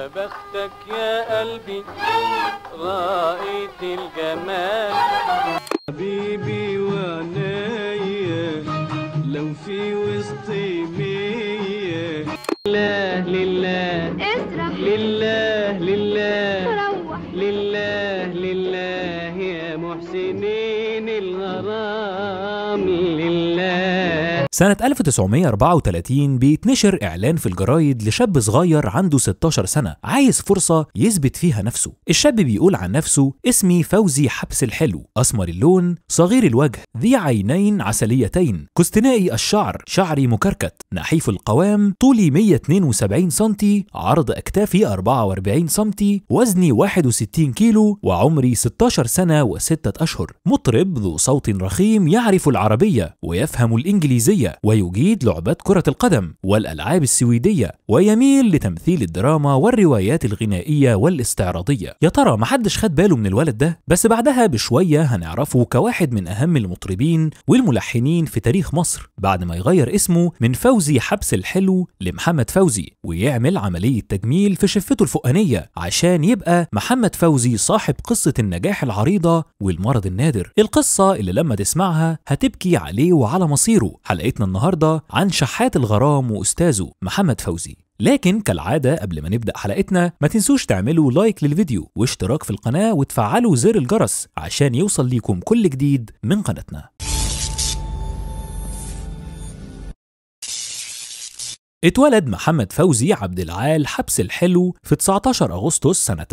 يا بختك يا قلبي رأيت الجمال حبيبي وعنايا لو في وسطي مية لله لله اسرح لله لله روح لله لله يا محسنين الغرام لله سنة 1934 بيتنشر إعلان في الجرايد لشاب صغير عنده 16 سنة عايز فرصة يثبت فيها نفسه الشاب بيقول عن نفسه اسمي فوزي حبس الحلو أسمر اللون صغير الوجه ذي عينين عسليتين كستنائي الشعر شعري مكركت نحيف القوام طولي 172 سنتي عرض أكتافي 44 سنتي وزني 61 كيلو وعمري 16 سنة وستة أشهر مطرب ذو صوت رخيم يعرف العربية ويفهم الإنجليزية ويجيد لعبة كرة القدم والألعاب السويدية ويميل لتمثيل الدراما والروايات الغنائية والاستعراضية يا ترى محدش خد باله من الولد ده بس بعدها بشوية هنعرفه كواحد من أهم المطربين والملحنين في تاريخ مصر بعد ما يغير اسمه من فوزي حبس الحلو لمحمد فوزي ويعمل عملية تجميل في شفته الفوقانية عشان يبقى محمد فوزي صاحب قصة النجاح العريضة والمرض النادر القصة اللي لما تسمعها هتبكي عليه وعلى مصيره حلقتنا النهاردة عن شحات الغرام وأستاذه محمد فوزي لكن كالعادة قبل ما نبدأ حلقتنا ما تنسوش تعملوا لايك للفيديو واشتراك في القناة وتفعلوا زر الجرس عشان يوصل ليكم كل جديد من قناتنا اتولد محمد فوزي عبد العال حبس الحلو في 19 أغسطس سنة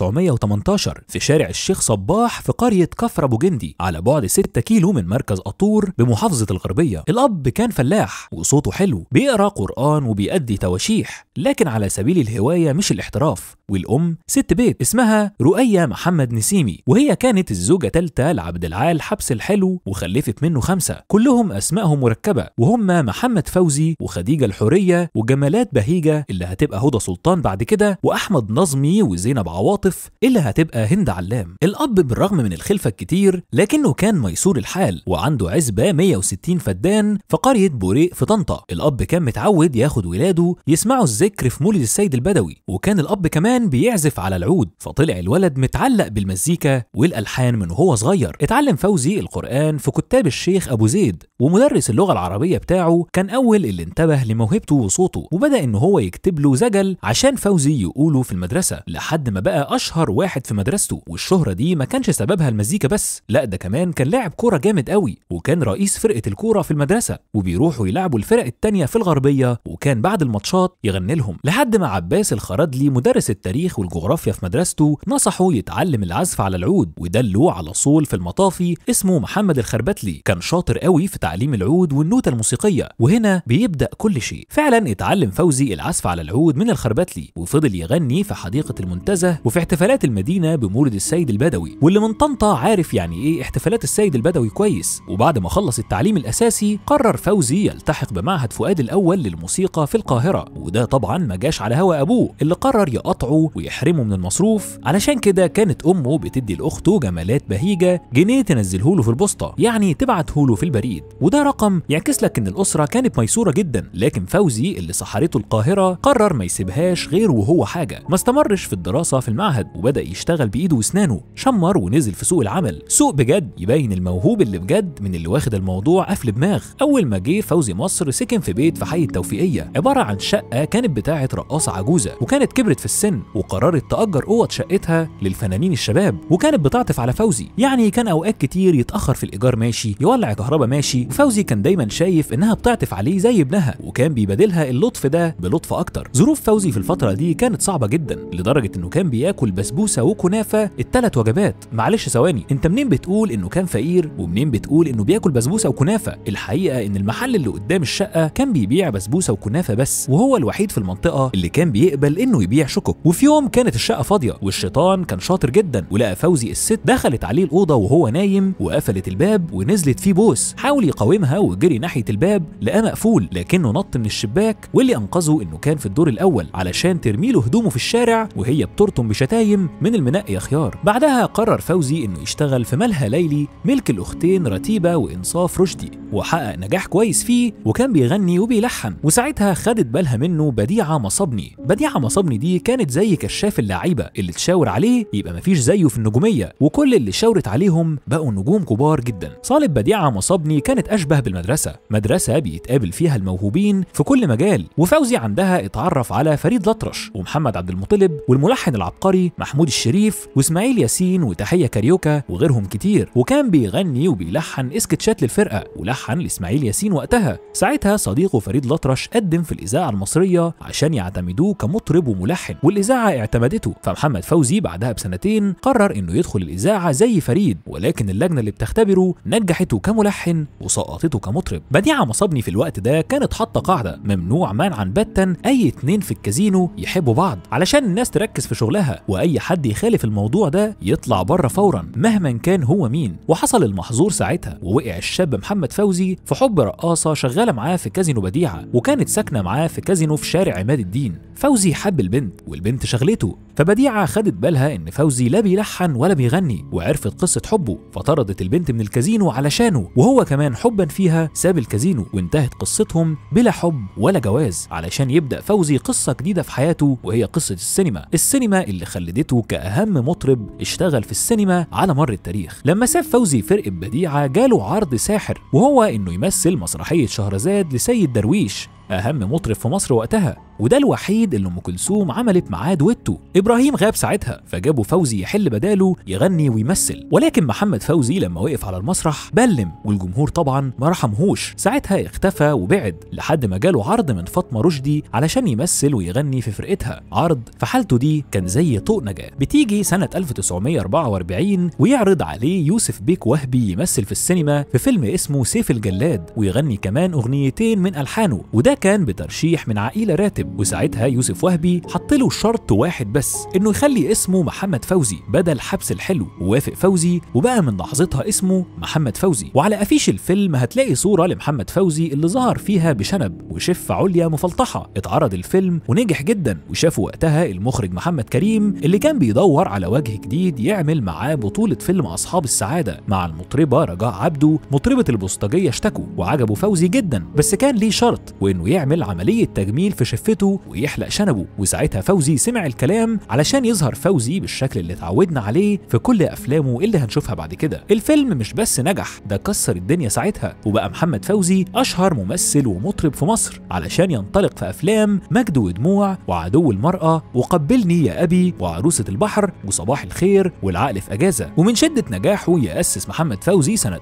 1918 في شارع الشيخ صباح في قرية كفر أبو جندي على بعد 6 كيلو من مركز أطور بمحافظة الغربية الأب كان فلاح وصوته حلو بيقرأ قرآن وبيأدي تواشيح لكن على سبيل الهواية مش الاحتراف والأم ست بيت اسمها رؤية محمد نسيمي وهي كانت الزوجة تالتة لعبد العال حبس الحلو وخلفت منه خمسة كلهم أسمائهم مركبة وهم محمد فوزي وخديجة الحورية وجمالات بهيجة اللي هتبقى هدى سلطان بعد كده وأحمد نظمي وزينب عواطف اللي هتبقى هند علام الأب بالرغم من الخلفة الكتير لكنه كان ميسور الحال وعنده عزبة 160 فدان في قرية بوريق في طنطا الأب كان متعود ياخد ولاده يسمعوا الذكر في مولد السيد البدوي وكان الأب كمان بيعزف على العود فطلع الولد متعلق بالمزيكا والألحان من وهو صغير اتعلم فوزي القرآن في كتاب الشيخ أبو زيد ومدرس اللغة العربية بتاعه كان أول اللي انتبه لموهبته وصوته وبدأ إن هو يكتب له زجل عشان فوزي يقوله في المدرسة لحد ما بقى أشهر واحد في مدرسته والشهرة دي ما كانش سببها المزيكا بس لا ده كمان كان لاعب كورة جامد قوي وكان رئيس فرقة الكورة في المدرسة وبيروحوا يلعبوا الفرق التانية في الغربية وكان بعد الماتشات يغني لهم لحد ما عباس الخردلي مدرس التاريخ والجغرافيا في مدرسته نصحه يتعلم العزف على العود ودله على صول في المطافي اسمه محمد الخربتلي كان شاطر قوي في تعليم العود والنوتة الموسيقية وهنا بيبدأ كل شيء فعلا اتعلم فوزي العزف على العود من الخربتلي وفضل يغني في حديقة المنتزه وفي احتفالات المدينة بمولد السيد البدوي واللي من طنطا عارف يعني ايه احتفالات السيد البدوي كويس وبعد ما خلص التعليم الأساسي قرر فوزي يلتحق بمعهد فؤاد الأول للموسيقى في القاهرة وده طبعا ما جاش على هوا أبوه اللي قرر يقطعه ويحرمه من المصروف علشان كده كانت أمه بتدي لأخته جمالات بهيجة جنيه تنزله له في البوسطة يعني تبعته له في البريد وده رقم يعكس لك إن الأسرة كانت ميسورة جدا لكن فوزي اللي سحرته القاهرة قرر ما يسيبهاش غير وهو حاجة ما استمرش في الدراسة في المعهد وبدأ يشتغل بإيده وأسنانه شمر ونزل في سوق العمل سوق بجد يبين الموهوب اللي بجد من اللي واخد الموضوع قفل دماغ أول ما جه فوزي مصر سكن في بيت في حي التوفيقية عبارة عن شقة كانت بتاعة رقاصة عجوزة وكانت كبرت في السن وقررت تأجر أوض شقتها للفنانين الشباب وكانت بتعطف على فوزي يعني كان أوقات كتير يتأخر في الإيجار ماشي يولع كهرباء ماشي وفوزي كان دايما شايف إنها بتعطف عليه زي ابنها وكان بيبادلها اللطف ده بلطف اكتر ظروف فوزي في الفتره دي كانت صعبه جدا لدرجه انه كان بياكل بسبوسه وكنافه الثلاث وجبات معلش ثواني انت منين بتقول انه كان فقير ومنين بتقول انه بياكل بسبوسه وكنافه الحقيقه ان المحل اللي قدام الشقه كان بيبيع بسبوسه وكنافه بس وهو الوحيد في المنطقه اللي كان بيقبل انه يبيع شكك وفي يوم كانت الشقه فاضيه والشيطان كان شاطر جدا ولقى فوزي الست دخلت عليه الاوضه وهو نايم وقفلت الباب ونزلت فيه بوس حاول يقاومها وجري ناحيه الباب لقاه مقفول لكنه نط من الشباك الشباك واللي انقذه انه كان في الدور الاول علشان ترمي له هدومه في الشارع وهي بترطم بشتايم من المنقي خيار بعدها قرر فوزي انه يشتغل في ملهى ليلي ملك الاختين رتيبه وانصاف رشدي وحقق نجاح كويس فيه وكان بيغني وبيلحن وساعتها خدت بالها منه بديعه مصبني بديعه مصبني دي كانت زي كشاف اللعيبه اللي تشاور عليه يبقى مفيش زيه في النجوميه وكل اللي شاورت عليهم بقوا نجوم كبار جدا صالة بديعه مصبني كانت اشبه بالمدرسه مدرسه بيتقابل فيها الموهوبين في كل مجال وفوزي عندها اتعرف على فريد الأطرش ومحمد عبد المطلب والملحن العبقري محمود الشريف واسماعيل ياسين وتحيه كاريوكا وغيرهم كتير وكان بيغني وبيلحن اسكتشات للفرقه ولحن لاسماعيل ياسين وقتها ساعتها صديقه فريد الأطرش قدم في الاذاعه المصريه عشان يعتمدوه كمطرب وملحن والاذاعه اعتمدته فمحمد فوزي بعدها بسنتين قرر انه يدخل الاذاعه زي فريد ولكن اللجنه اللي بتختبره نجحته كملحن وسقطته كمطرب بديعه مصابني في الوقت ده كانت حاطه قاعده ممنوع منعا باتا اي اتنين في الكازينو يحبوا بعض علشان الناس تركز في شغلها واي حد يخالف الموضوع ده يطلع بره فورا مهما كان هو مين وحصل المحظور ساعتها ووقع الشاب محمد فوزي في حب رقاصه شغاله معاه في كازينو بديعه وكانت ساكنه معاه في كازينو في شارع عماد الدين فوزي حب البنت والبنت شغلته فبديعه خدت بالها ان فوزي لا بيلحن ولا بيغني وعرفت قصه حبه فطردت البنت من الكازينو علشانه وهو كمان حبا فيها ساب الكازينو وانتهت قصتهم بلا حب ولا جواز علشان يبدا فوزي قصه جديده في حياته وهي قصه السينما السينما اللي خلدته كاهم مطرب اشتغل في السينما على مر التاريخ لما ساب فوزي فرقه بديعه جاله عرض ساحر وهو انه يمثل مسرحيه شهرزاد لسيد درويش اهم مطرب في مصر وقتها وده الوحيد اللي ام كلثوم عملت معاه دويتو ابراهيم غاب ساعتها فجابوا فوزي يحل بداله يغني ويمثل ولكن محمد فوزي لما وقف على المسرح بلم والجمهور طبعا ما رحمهوش ساعتها اختفى وبعد لحد ما جاله عرض من فاطمه رشدي علشان يمثل ويغني في فرقتها عرض في حالته دي كان زي طوق نجاه بتيجي سنه 1944 ويعرض عليه يوسف بيك وهبي يمثل في السينما في فيلم اسمه سيف الجلاد ويغني كمان اغنيتين من الحانه وده كان بترشيح من عقيله راتب وساعتها يوسف وهبي حط له شرط واحد بس انه يخلي اسمه محمد فوزي بدل حبس الحلو ووافق فوزي وبقى من لحظتها اسمه محمد فوزي وعلى افيش الفيلم هتلاقي صوره لمحمد فوزي اللي ظهر فيها بشنب وشفه عليا مفلطحه اتعرض الفيلم ونجح جدا وشافه وقتها المخرج محمد كريم اللي كان بيدور على وجه جديد يعمل معاه بطوله فيلم اصحاب السعاده مع المطربه رجاء عبده مطربه البوسطجيه اشتكوا وعجبوا فوزي جدا بس كان ليه شرط وانه يعمل عمليه تجميل في شفته ويحلق شنبه وساعتها فوزي سمع الكلام علشان يظهر فوزي بالشكل اللي اتعودنا عليه في كل افلامه اللي هنشوفها بعد كده الفيلم مش بس نجح ده كسر الدنيا ساعتها وبقى محمد فوزي اشهر ممثل ومطرب في مصر علشان ينطلق في افلام مجد ودموع وعدو المراه وقبلني يا ابي وعروسه البحر وصباح الخير والعقل في اجازه ومن شده نجاحه ياسس محمد فوزي سنه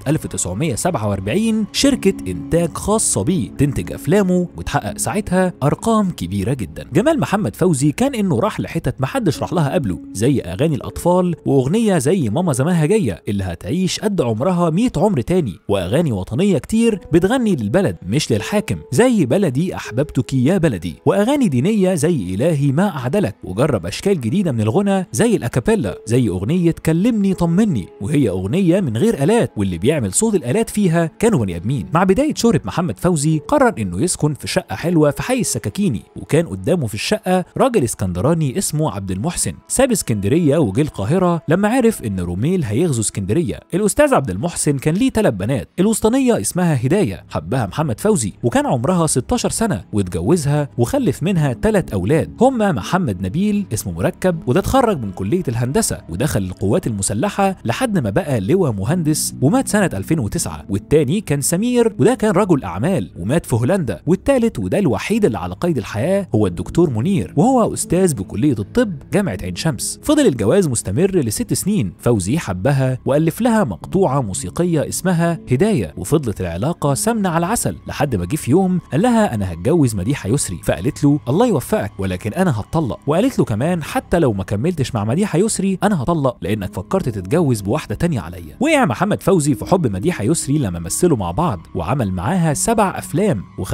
1947 شركه انتاج خاصه بيه تنتج افلامه وتحقق ساعتها ارقام كبيره جدا جمال محمد فوزي كان انه راح لحتت محدش راح لها قبله زي اغاني الاطفال واغنيه زي ماما زمانها جايه اللي هتعيش قد عمرها 100 عمر تاني واغاني وطنيه كتير بتغني للبلد مش للحاكم زي بلدي احببتك يا بلدي واغاني دينيه زي الهي ما اعدلك وجرب اشكال جديده من الغنى زي الاكابيلا زي اغنيه كلمني طمني وهي اغنيه من غير الات واللي بيعمل صوت الالات فيها كانوا بني ادمين مع بدايه شهره محمد فوزي قرر انه يسكن في شقه حلوه في حي السكاكيني وكان قدامه في الشقه راجل اسكندراني اسمه عبد المحسن ساب اسكندريه وجه القاهره لما عرف ان روميل هيغزو اسكندريه الاستاذ عبد المحسن كان ليه ثلاث بنات الوسطانيه اسمها هدايه حبها محمد فوزي وكان عمرها 16 سنه واتجوزها وخلف منها ثلاث اولاد هما محمد نبيل اسمه مركب وده اتخرج من كليه الهندسه ودخل القوات المسلحه لحد ما بقى لواء مهندس ومات سنه 2009 والتاني كان سمير وده كان رجل اعمال ومات في هولندا والتالت وده الوحيد اللي على قيد الحياه هو الدكتور منير وهو استاذ بكليه الطب جامعه عين شمس فضل الجواز مستمر لست سنين فوزي حبها والف لها مقطوعه موسيقيه اسمها هدايه وفضلت العلاقه سمنه على العسل لحد ما جه في يوم قال لها انا هتجوز مديحه يسري فقالت له الله يوفقك ولكن انا هتطلق وقالت له كمان حتى لو ما كملتش مع مديحه يسري انا هطلق لانك فكرت تتجوز بواحده تانية عليا وقع محمد فوزي في حب مديحه يسري لما مثلوا مع بعض وعمل معاها سبع افلام وخلف منها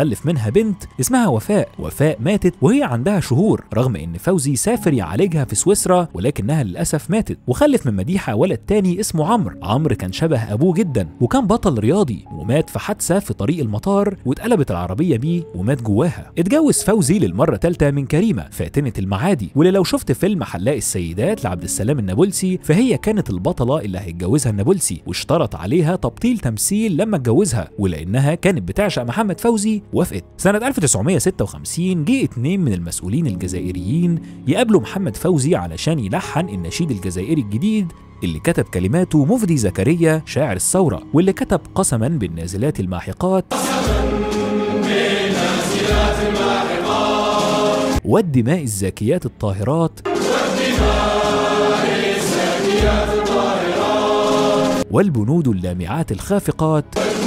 عندها بنت اسمها وفاء وفاء ماتت وهي عندها شهور رغم ان فوزي سافر يعالجها في سويسرا ولكنها للاسف ماتت وخلف من مديحه ولد تاني اسمه عمرو عمرو كان شبه ابوه جدا وكان بطل رياضي ومات في حادثه في طريق المطار واتقلبت العربيه بيه ومات جواها اتجوز فوزي للمره ثالثه من كريمه فاتنه المعادي واللي لو شفت فيلم حلاق السيدات لعبد السلام النابلسي فهي كانت البطله اللي هيتجوزها النابلسي واشترط عليها تبطيل تمثيل لما اتجوزها ولانها كانت بتعشق محمد فوزي وافقت سنه 1956 جه اتنين من المسؤولين الجزائريين يقابلوا محمد فوزي علشان يلحن النشيد الجزائري الجديد اللي كتب كلماته مفدي زكريا شاعر الثورة واللي كتب قسما بالنازلات الماحقات والدماء الزاكيات الطاهرات والبنود اللامعات الخافقات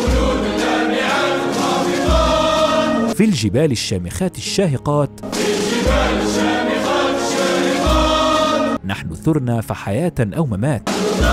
في الجبال الشامخات الشاهقات نحن ثرنا فحياة أو ممات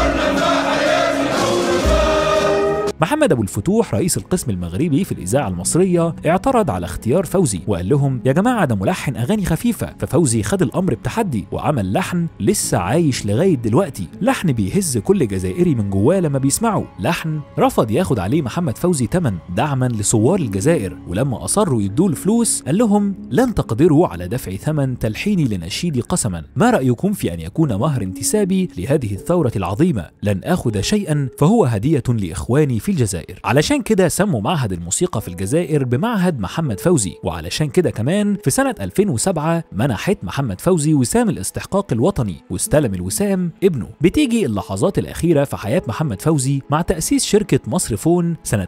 محمد ابو الفتوح رئيس القسم المغربي في الاذاعه المصريه اعترض على اختيار فوزي وقال لهم يا جماعه ده ملحن اغاني خفيفه ففوزي خد الامر بتحدي وعمل لحن لسه عايش لغايه دلوقتي لحن بيهز كل جزائري من جواه لما بيسمعه لحن رفض ياخد عليه محمد فوزي تمن دعما لثوار الجزائر ولما اصروا يدوا الفلوس قال لهم لن تقدروا على دفع ثمن تلحيني لنشيدي قسما ما رايكم في ان يكون مهر انتسابي لهذه الثوره العظيمه لن اخذ شيئا فهو هديه لاخواني في الجزائر علشان كده سموا معهد الموسيقى في الجزائر بمعهد محمد فوزي وعلشان كده كمان في سنة 2007 منحت محمد فوزي وسام الاستحقاق الوطني واستلم الوسام ابنه بتيجي اللحظات الأخيرة في حياة محمد فوزي مع تأسيس شركة مصر فون سنة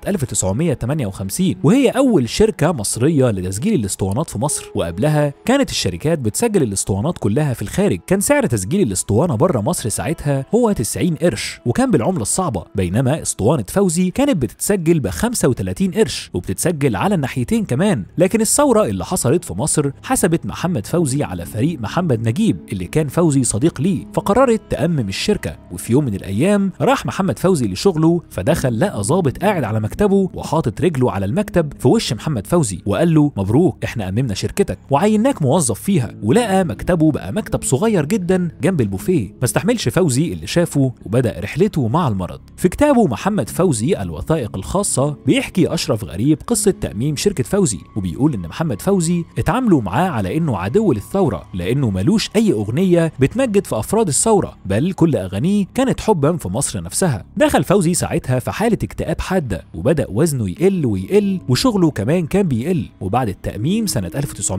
1958 وهي أول شركة مصرية لتسجيل الاسطوانات في مصر وقبلها كانت الشركات بتسجل الاسطوانات كلها في الخارج كان سعر تسجيل الاسطوانة بره مصر ساعتها هو 90 قرش وكان بالعملة الصعبة بينما اسطوانة فوزي كانت بتتسجل ب 35 قرش وبتتسجل على الناحيتين كمان لكن الثورة اللي حصلت في مصر حسبت محمد فوزي على فريق محمد نجيب اللي كان فوزي صديق ليه فقررت تأمم الشركة وفي يوم من الأيام راح محمد فوزي لشغله فدخل لقى ظابط قاعد على مكتبه وحاطط رجله على المكتب في وش محمد فوزي وقال له مبروك احنا أممنا شركتك وعيناك موظف فيها ولقى مكتبه بقى مكتب صغير جدا جنب البوفيه ما استحملش فوزي اللي شافه وبدأ رحلته مع المرض في كتابه محمد فوزي الوثائق الخاصة بيحكي أشرف غريب قصة تأميم شركة فوزي وبيقول إن محمد فوزي اتعاملوا معاه على إنه عدو للثورة لأنه ملوش أي أغنية بتمجد في أفراد الثورة بل كل أغانيه كانت حبا في مصر نفسها دخل فوزي ساعتها في حالة اكتئاب حادة وبدأ وزنه يقل ويقل وشغله كمان كان بيقل وبعد التأميم سنة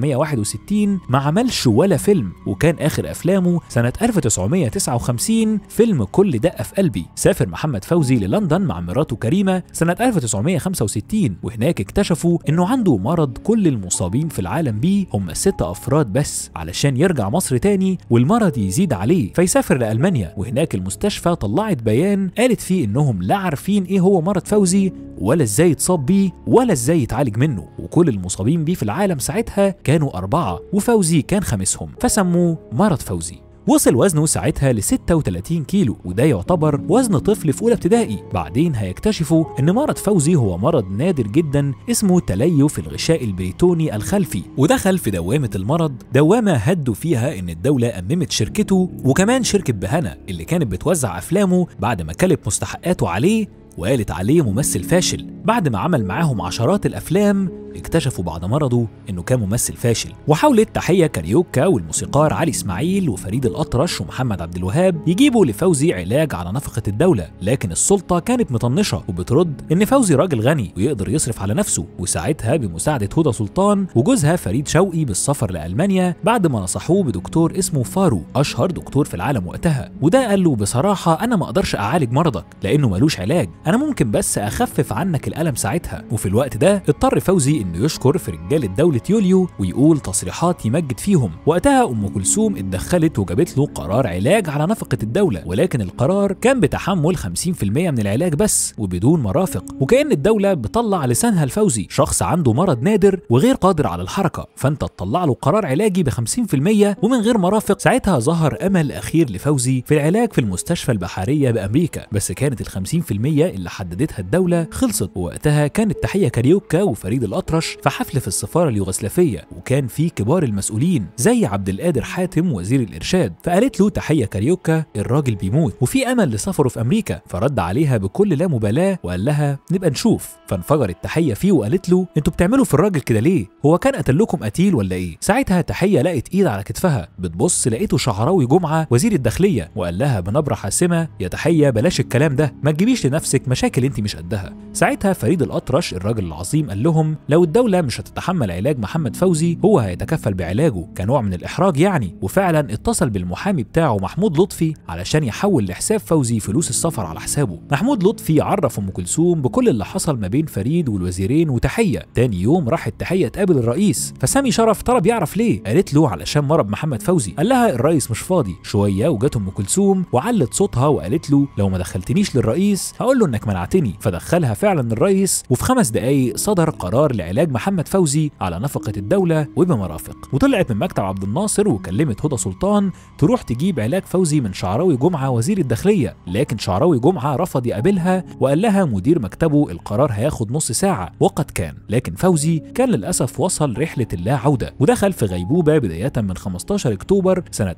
1961 ما عملش ولا فيلم وكان آخر أفلامه سنة 1959 فيلم كل دقة في قلبي سافر محمد فوزي للندن مع مراته كريمة سنة 1965 وهناك اكتشفوا انه عنده مرض كل المصابين في العالم بيه هم ست افراد بس علشان يرجع مصر تاني والمرض يزيد عليه فيسافر لألمانيا وهناك المستشفى طلعت بيان قالت فيه انهم لا عارفين ايه هو مرض فوزي ولا ازاي اتصاب بيه ولا ازاي يتعالج منه وكل المصابين بيه في العالم ساعتها كانوا أربعة وفوزي كان خامسهم فسموه مرض فوزي وصل وزنه ساعتها ل 36 كيلو وده يعتبر وزن طفل في اولى ابتدائي بعدين هيكتشفوا ان مرض فوزي هو مرض نادر جدا اسمه تليف الغشاء البريتوني الخلفي ودخل في دوامه المرض دوامه هدوا فيها ان الدوله اممت شركته وكمان شركه بهنا اللي كانت بتوزع افلامه بعد ما كلت مستحقاته عليه وقالت عليه ممثل فاشل بعد ما عمل معاهم عشرات الافلام اكتشفوا بعد مرضه انه كان ممثل فاشل وحاولت تحيه كاريوكا والموسيقار علي اسماعيل وفريد الاطرش ومحمد عبد الوهاب يجيبوا لفوزي علاج على نفقه الدوله لكن السلطه كانت مطنشه وبترد ان فوزي راجل غني ويقدر يصرف على نفسه وساعتها بمساعده هدى سلطان وجوزها فريد شوقي بالسفر لالمانيا بعد ما نصحوه بدكتور اسمه فارو اشهر دكتور في العالم وقتها وده قال له بصراحه انا ما اقدرش اعالج مرضك لانه ملوش علاج انا ممكن بس اخفف عنك الالم ساعتها وفي الوقت ده اضطر فوزي انه يشكر في رجاله دوله يوليو ويقول تصريحات يمجد فيهم وقتها ام كلثوم اتدخلت وجابت له قرار علاج على نفقه الدوله ولكن القرار كان بتحمل 50% من العلاج بس وبدون مرافق وكأن الدوله بتطلع لسانها لفوزي شخص عنده مرض نادر وغير قادر على الحركه فانت تطلع له قرار علاجي ب 50% ومن غير مرافق ساعتها ظهر امل اخير لفوزي في العلاج في المستشفى البحريه بامريكا بس كانت ال 50% اللي حددتها الدوله خلصت ووقتها كانت تحيه كاريوكا وفريد الأطرش الأطرش في حفل في السفارة اليوغسلافية وكان فيه كبار المسؤولين زي عبد القادر حاتم وزير الإرشاد فقالت له تحية كاريوكا الراجل بيموت وفي أمل لسفره في أمريكا فرد عليها بكل لا مبالاة وقال لها نبقى نشوف فانفجرت تحية فيه وقالت له انتوا بتعملوا في الراجل كده ليه هو كان قتل لكم قتيل ولا ايه ساعتها تحية لقت ايد على كتفها بتبص لقيته شعراوي جمعة وزير الداخلية وقال لها بنبرة حاسمة يا تحية بلاش الكلام ده ما تجيبيش لنفسك مشاكل انت مش قدها ساعتها فريد الأطرش الراجل العظيم قال لهم لو الدولة مش هتتحمل علاج محمد فوزي هو هيتكفل بعلاجه كنوع من الإحراج يعني وفعلا اتصل بالمحامي بتاعه محمود لطفي علشان يحول لحساب فوزي فلوس السفر على حسابه محمود لطفي عرف ام كلثوم بكل اللي حصل ما بين فريد والوزيرين وتحيه تاني يوم راحت تحيه تقابل الرئيس فسامي شرف طلب يعرف ليه قالت له علشان مرض محمد فوزي قال لها الرئيس مش فاضي شويه وجت ام كلثوم وعلت صوتها وقالت له لو ما دخلتنيش للرئيس هقول له انك منعتني فدخلها فعلا الرئيس وفي خمس دقايق صدر قرار لعلاج محمد فوزي على نفقه الدوله وبمرافق وطلعت من مكتب عبد الناصر وكلمت هدى سلطان تروح تجيب علاج فوزي من شعراوي جمعه وزير الداخليه لكن شعراوي جمعه رفض يقابلها وقال لها مدير مكتبه القرار هياخد نص ساعه وقد كان لكن فوزي كان للاسف وصل رحله اللا عوده ودخل في غيبوبه بدايه من 15 اكتوبر سنه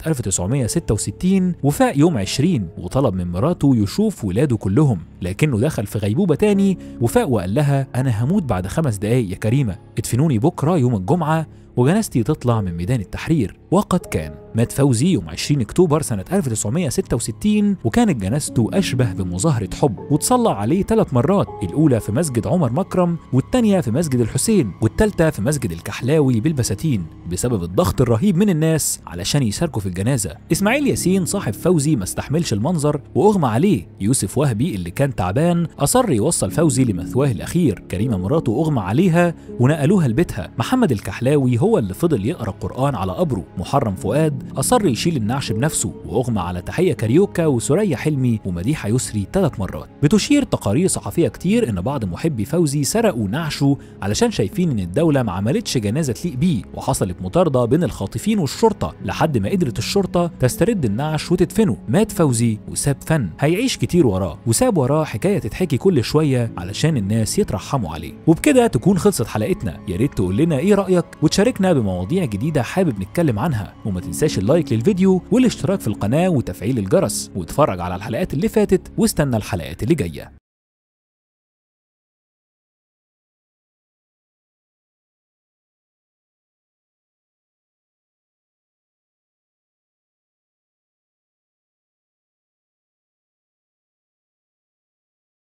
1966 وفاق يوم 20 وطلب من مراته يشوف ولاده كلهم لكنه دخل في غيبوبه تاني وفاق وقال لها انا هموت بعد خمس دقايق يا كريمه ادفنوني بكره يوم الجمعه وجنازتي تطلع من ميدان التحرير وقد كان مات فوزي يوم 20 اكتوبر سنة 1966 وكانت جنازته أشبه بمظاهرة حب وتصلى عليه ثلاث مرات الأولى في مسجد عمر مكرم والثانية في مسجد الحسين والثالثة في مسجد الكحلاوي بالبساتين بسبب الضغط الرهيب من الناس علشان يشاركوا في الجنازة إسماعيل ياسين صاحب فوزي ما استحملش المنظر وأغمى عليه يوسف وهبي اللي كان تعبان أصر يوصل فوزي لمثواه الأخير كريمة مراته أغمى عليها ونقلوها لبيتها محمد الكحلاوي هو اللي فضل يقرأ قرآن على قبره محرم فؤاد أصر يشيل النعش بنفسه وأغمى على تحية كاريوكا وسوريا حلمي ومديحة يسري ثلاث مرات بتشير تقارير صحفية كتير إن بعض محبي فوزي سرقوا نعشه علشان شايفين إن الدولة ما عملتش جنازة تليق بيه وحصلت مطاردة بين الخاطفين والشرطة لحد ما قدرت الشرطة تسترد النعش وتدفنه مات فوزي وساب فن هيعيش كتير وراه وساب وراه حكاية تتحكي كل شوية علشان الناس يترحموا عليه وبكده تكون خلصت حلقتنا يا ريت تقول لنا ايه رأيك وتشاركنا بمواضيع جديدة حابب نتكلم عنها وما تنساش اللايك للفيديو والاشتراك في القناة وتفعيل الجرس واتفرج على الحلقات اللي فاتت واستنى الحلقات اللي جاية